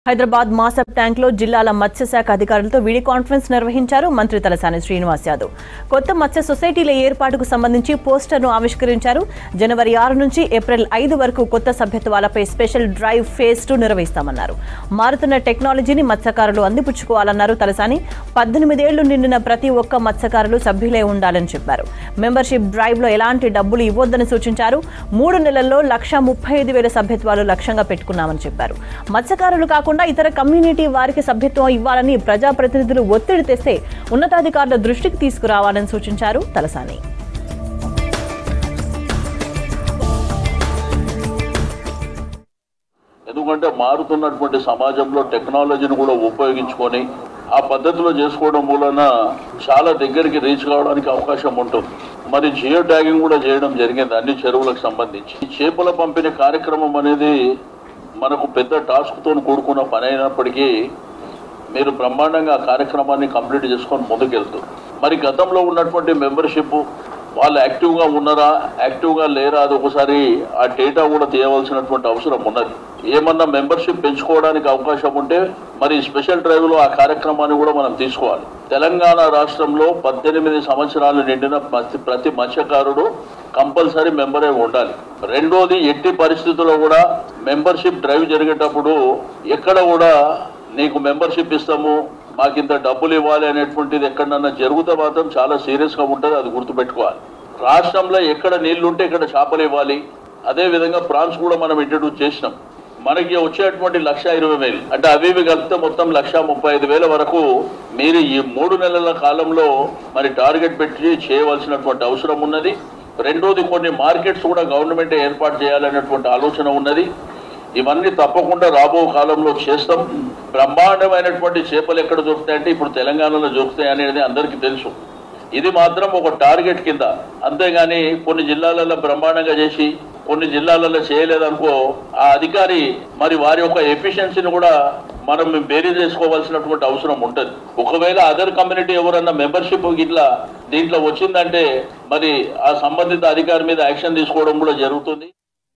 Hyderabad మాసప్ tank లో జిల్లాల మత్స్యశాఖ అధికారులతో వీడియో కాన్ఫరెన్స్ నిర్వహించారు మంత్రి తలసాని శ్రీనివాస్ యాదవ్ కొత్త మత్స్య సొసైటీల ఏర్పాటుకు సంబంధించి పోస్టర్ను ఆవిష్కరించారు జనవరి ఆరు నుంచి ఏప్రిల్ ఐదు వరకు కొత్త సభ్యత్వాలపై స్పెషల్ డ్రైవ్ ఫేజ్ టూ నిర్వహిస్తామన్నారు మారుతున్న టెక్నాలజీని మత్స్యకారులు అందిపుచ్చుకోవాలన్నారు తలసాని పద్దెనిమిదేళ్లు నిండిన ప్రతి ఒక్క మత్స్యకారులు సభ్యులే ఉండాలని చెప్పారు మెంబర్షిప్ డ్రైవ్ లో ఎలాంటి డబ్బులు ఇవ్వొద్దని సూచించారు మూడు నెలల్లో లక్ష ముప్పై ఐదు వేల సభ్యత్వాలు లక్ష్యంగా పెట్టుకున్నామని చెప్పారు మత్స్యకారులు కాకుండా ఇతర కమ్యూనిటీ వారికి సభ్యత్వం ఇవ్వాలని ప్రజాప్రతినిధులు ఒత్తిడి తెస్తే ఉన్నతాధికారుల దృష్టికి తీసుకురావాలని సూచించారు తలసాని ఎందుకంటే మారుతున్నటువంటి సమాజంలో టెక్నాలజీని కూడా ఉపయోగించుకొని ఆ పద్ధతిలో చేసుకోవడం మూలన చాలా దగ్గరికి రీచ్ కావడానికి అవకాశం ఉంటుంది మరి జియో ట్యాగింగ్ కూడా చేయడం జరిగింది అన్ని చెరువులకు సంబంధించి ఈ చేపల పంపిణీ కార్యక్రమం అనేది మనకు పెద్ద టాస్క్తో కూడుకున్న పని అయినప్పటికీ మీరు బ్రహ్మాండంగా ఆ కార్యక్రమాన్ని కంప్లీట్ చేసుకొని ముందుకెళ్తారు మరి గతంలో ఉన్నటువంటి మెంబర్షిప్ వాళ్ళు యాక్టివ్గా ఉన్నారా యాక్టివ్గా లేరా అది ఒకసారి ఆ డేటా కూడా తీయవలసినటువంటి అవసరం ఉన్నది ఏమన్నా మెంబర్షిప్ పెంచుకోవడానికి అవకాశం ఉంటే మరి స్పెషల్ డ్రైవ్లో ఆ కార్యక్రమాన్ని కూడా మనం తీసుకోవాలి తెలంగాణ రాష్ట్రంలో పద్దెనిమిది సంవత్సరాలు నిండిన ప్రతి- ప్రతి మత్స్యకారుడు కంపల్సరీ మెంబరే ఉండాలి రెండోది ఎట్టి పరిస్థితుల్లో కూడా మెంబర్షిప్ డ్రైవ్ జరిగేటప్పుడు ఎక్కడ కూడా నీకు మెంబర్షిప్ ఇస్తాము మాకు ఇంత డబ్బులు ఇవ్వాలి అనేటువంటిది ఎక్కడన్నా జరిగితే మాత్రం చాలా సీరియస్గా ఉంటుంది అది గుర్తుపెట్టుకోవాలి రాష్ట్రంలో ఎక్కడ నీళ్లు ఉంటే ఇక్కడ చేపలు ఇవ్వాలి అదే విధంగా ప్రాన్స్ కూడా మనం ఇంట్రడ్యూస్ చేసినాం మనకి వచ్చేటువంటి లక్ష ఇరవై వేలు అంటే అవి ఇవి కలిపితే మొత్తం లక్ష ముప్పై ఐదు వేల వరకు మీరు ఈ మూడు నెలల కాలంలో మరి టార్గెట్ పెట్టి చేయవలసినటువంటి అవసరం ఉన్నది రెండోది కొన్ని మార్కెట్స్ కూడా గవర్నమెంట్ ఏర్పాటు చేయాలనేటువంటి ఆలోచన ఉన్నది ఇవన్నీ తప్పకుండా రాబో కాలంలో చేస్తాం బ్రహ్మాండమైనటువంటి చేపలు ఎక్కడ దొరుకుతాయంటే ఇప్పుడు తెలంగాణలో దొరుకుతాయి అనేది అందరికీ తెలుసు ఇది మాత్రం ఒక టార్గెట్ కింద అంతేగాని కొన్ని జిల్లాలలో బ్రహ్మాండంగా చేసి కొన్ని జిల్లాలలో చేయలేదనుకో ఆ అధికారి మరి వారి యొక్క ఎఫిషియన్సీని కూడా మనం బేరీ చేసుకోవాల్సినటువంటి అవసరం ఉంటుంది ఒకవేళ అదర్ కమ్యూనిటీ ఎవరన్నా మెంబర్షిప్ ఇట్లా దీంట్లో వచ్చిందంటే మరి ఆ సంబంధిత అధికారి మీద యాక్షన్ తీసుకోవడం కూడా జరుగుతుంది